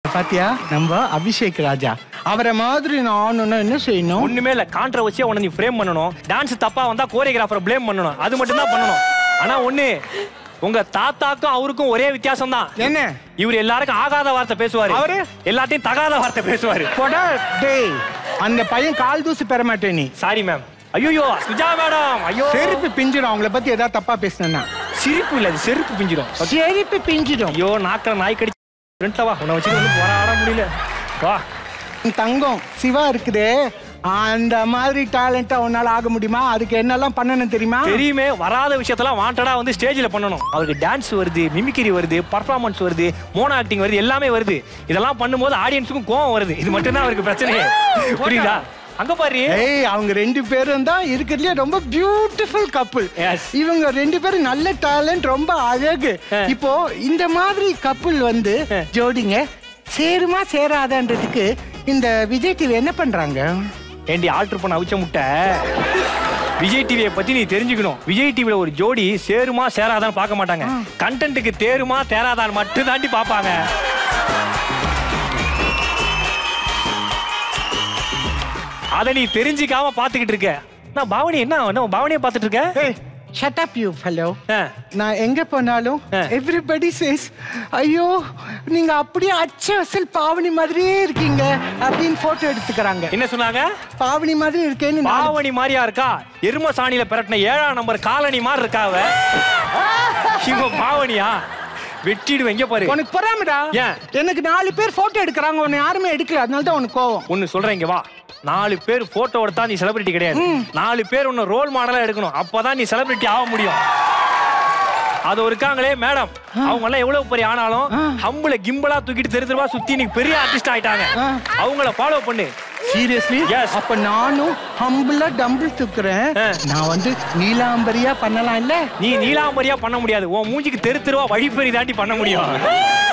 பாத்தியா நம்ம அபிஷேக் ராஜா அவரை மாதிரி நான் என்ன செய்யணும் ஒண்ணுமே இல்ல கான்ட்ரவர்சியா உன்னை நீ ஃப்ரேம் பண்ணணும் டான்ஸ் தப்பா வந்தா கோரியோகிராஃபரை ப்ளேம் பண்ணணும் அது மட்டும் தான் பண்ணணும் ஆனா ஒண்ணு உங்க தாத்தாக்கும் அவருக்கும் ஒரே வித்தியாசம் தான் என்ன இவர் எல்லாருக்கும் ஆகாத வார்த்தை பேசுவாரு அவரு? எல்லாத்தையும் தகாத வார்த்தை பேசுவாரு போடா டேய் அந்த பையன் கால் தூசி பெற மாட்டேன் நீ சாரி மேம் ஐயோ சுஜா மேடம் ஐயோ செருப்பு பிஞ்சிடும் அவங்கள பத்தி ஏதாவது தப்பா பேசினா சிரிப்பு இல்ல அது செருப்பு பிஞ்சிடும் செருப்பு பிஞ்சிடும் ஐயோ நாக்கிற நாய் கடி ஃப்ரெண்ட்ல வா உன்னை வச்சுட்டு வந்து போராட முடியல வா உன் தங்கம் சிவா இருக்குதே அந்த மாதிரி டேலண்டா உன்னால ஆக முடியுமா அதுக்கு என்னெல்லாம் பண்ணணும் தெரியுமா தெரியுமே வராத விஷயத்தெல்லாம் வாண்டடா வந்து ஸ்டேஜில் பண்ணணும் அவருக்கு டான்ஸ் வருது மிமிக்ரி வருது பர்ஃபார்மன்ஸ் வருது மோனோ ஆக்டிங் வருது எல்லாமே வருது இதெல்லாம் பண்ணும்போது ஆடியன்ஸுக்கும் கோவம் வருது இது மட்டும்தான் அவருக்கு பிரச்சனையே புரியுதா அங்க பாரு ஏய் அவங்க ரெண்டு பேரும் தான் இருக்கிறதுலே ரொம்ப பியூட்டிஃபுல் கப்புள் Yes. இவங்க ரெண்டு பேரும் நல்ல டேலண்ட் ரொம்ப அழகு இப்போ இந்த மாதிரி கப்புள் வந்து ஜோடிங்க சேருமா சேராதான்றதுக்கு இந்த விஜய் டிவி என்ன பண்றாங்க ஏண்டி ஆல்டர் பண்ண அவிச்ச முட்டை விஜய் டிவியை பத்தி நீ தெரிஞ்சுக்கணும் விஜய் டிவில ஒரு ஜோடி சேருமா சேராதான்னு பார்க்க மாட்டாங்க கண்டென்ட்டுக்கு தேருமா தேராதான்னு மட்டும் தாண்டி பார்ப்பாங்க அதை நீ தெரிஞ்சுக்காம பார்த்துக்கிட்டு இருக்க நான் பாவனி என்ன என்ன பாவனியை பார்த்துட்டு இருக்க ஏய் ஷட் அப் யூ ஃபெலோ ஆ. நான் எங்க போனாலும் ஆ. எவ்ரிபடி சேஸ் ஐயோ நீங்க அப்படியே அச்ச அசல் பாவனி மாதிரியே இருக்கீங்க அப்படின்னு போட்டோ எடுத்துக்கிறாங்க என்ன சொன்னாங்க பாவனி மாதிரி இருக்கேன்னு நாலு பாவனி மாதிரியா இருக்கா எரும சாணியில பிரட்டின ஏழாம் நம்பர் காலனி மாதிரி இருக்கா அவ இவ பாவனியா வெட்டிடுவேன் எங்க பாரு உனக்கு பொறாமடா ஏன்? எனக்கு நாலு பேர் போட்டோ எடுக்கிறாங்க உன்னை யாருமே எடுக்கல அதனால தான் உனக்கு கோவம் ஒன்னு சொல்றேன் இங்க வா நாலு பேர் போட்டோ எடுத்தா நீ செலிபிரிட்டி கிடையாது நாலு பேர் உன்னை ரோல் மாடலா எடுக்கணும் அப்பதான் நீ செலிபிரிட்டி ஆக முடியும் அது இருக்காங்களே மேடம் அவங்க எல்லாம் எவ்வளவு பெரிய ஆனாலும் ஹம்புல கிம்பலா தூக்கிட்டு தெரு தெருவா சுத்தி இன்னைக்கு பெரிய ஆர்டிஸ்ட் ஆயிட்டாங்க அவங்கள ஃபாலோ பண்ணு சீரியஸ்லி Yes. அப்ப நானும் ஹம்பிளா டம்பிள் தூக்குறேன் ஆ. நான் வந்து நீலாம்பரியா பண்ணலாம் இல்ல நீ நீலாம்பரியா பண்ண முடியாது உன் மூஞ்சிக்கு தெரு தெருவா வழிப்பறி தாண்டி பண்ண முடியும்